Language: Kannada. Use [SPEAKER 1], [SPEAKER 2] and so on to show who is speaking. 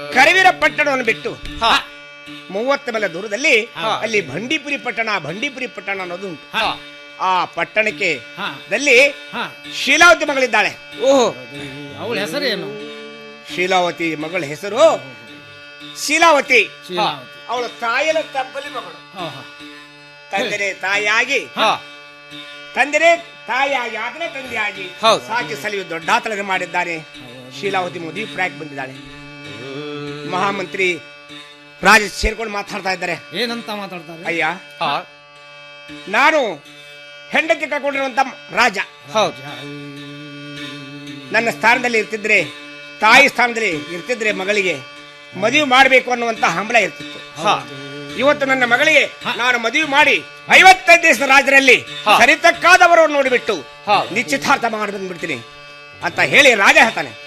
[SPEAKER 1] ಕರವೀರ ಪಟ್ಟಣವನ್ನು ಬಿಟ್ಟು
[SPEAKER 2] ಹಾ
[SPEAKER 1] ಮೂವತ್ತ ಮೇಲೆ ದೂರದಲ್ಲಿ
[SPEAKER 2] ಹಾ.
[SPEAKER 1] ಅಲ್ಲಿ ಭಂಡಿಪುರಿ ಪಟ್ಟಣ ಭಂಡಿಪುರಿ ಪಟ್ಟಣ ಅನ್ನೋದು ಉಂಟು
[SPEAKER 2] ಹಾ
[SPEAKER 1] ಆ ಪಟ್ಟಣಕ್ಕೆ
[SPEAKER 2] ಹಾ
[SPEAKER 1] ದಲ್ಲಿ
[SPEAKER 2] ಹಾ
[SPEAKER 1] ಶೀಲಾವತಿ ಮಗಳಿದ್ದಾಳೆ
[SPEAKER 2] ಓಹೋ ಅವಳ ಹೆಸರೇನು
[SPEAKER 1] ಶೀಲಾವತಿ ಮಗಳ ಹೆಸರು ಶೀಲಾವತಿ
[SPEAKER 2] ಶೀಲಾವತಿ
[SPEAKER 1] ಅವಳ ತಾಯಿಯ ತಪ್ಪಲಿ ಮಗಳು
[SPEAKER 2] ಹಾ ಹಾ
[SPEAKER 1] ತಂದೆನೆ ತಾಯಿಯಾಗಿ
[SPEAKER 2] ಹಾ
[SPEAKER 1] ತಂದೆನೆ ತಾಯಿಯಾಗಿ ಆತನೇ ತಂದೆಯಾಗಿ
[SPEAKER 2] ಹೌದು.
[SPEAKER 1] ಸಾಕಿ ಸಲಿಯು ದೊಡ್ಡಾತನ ಮಾಡಿದ್ದಾನೆ ಶೀಲಾವತಿ ಮದುವೆ ಪ್ರಾಯಕ್ಕೆ ಬಂದಿದ್ದಾಳೆ ಮಹಾಮಂತ್ರಿ ರಾಜ ಸೇರ್ಕೊಂಡು ಮಾತಾಡ್ತಾ ಇದ್ದಾರೆ
[SPEAKER 2] ಏನಂತ ಮಾತಾಡ್ತಾರೆ
[SPEAKER 1] ಅಯ್ಯ
[SPEAKER 2] ಹಾ
[SPEAKER 1] ನಾನು ಹೆಂಡತಿ ಕರ್ಕೊಂಡಿರುವಂತ ರಾಜ
[SPEAKER 2] ಹೌದು
[SPEAKER 1] ನನ್ನ ಸ್ಥಾನದಲ್ಲಿ ಇರ್ತಿದ್ರೆ ತಾಯಿ ಸ್ಥಾನದಲ್ಲಿ ಇರ್ತಿದ್ರೆ ಮಗಳಿಗೆ ಮದುವೆ ಮಾಡಬೇಕು ಅನ್ನುವಂತ ಹಂಬಲ ಇರ್ತಿತ್ತು
[SPEAKER 2] ಹಾ
[SPEAKER 1] ಇವತ್ತು ನನ್ನ ಮಗಳಿಗೆ ನಾನು ಮದುವೆ ಮಾಡಿ ಐವತ್ತೈದು ದೇಶದ ರಾಜರಲ್ಲಿ
[SPEAKER 2] ಹಾ.
[SPEAKER 1] ಸರಿತಕ್ಕಾದವರು ನೋಡಿಬಿಟ್ಟು
[SPEAKER 2] ಹಾ.
[SPEAKER 1] ನಿಶ್ಚಿತಾರ್ಥ ಮಾಡಿ ಬಂದ್ಬಿಡ್ತೀನಿ ಅಂತ ಹೇಳಿ ರಾಜ ಹೇಳ್ತಾನೆ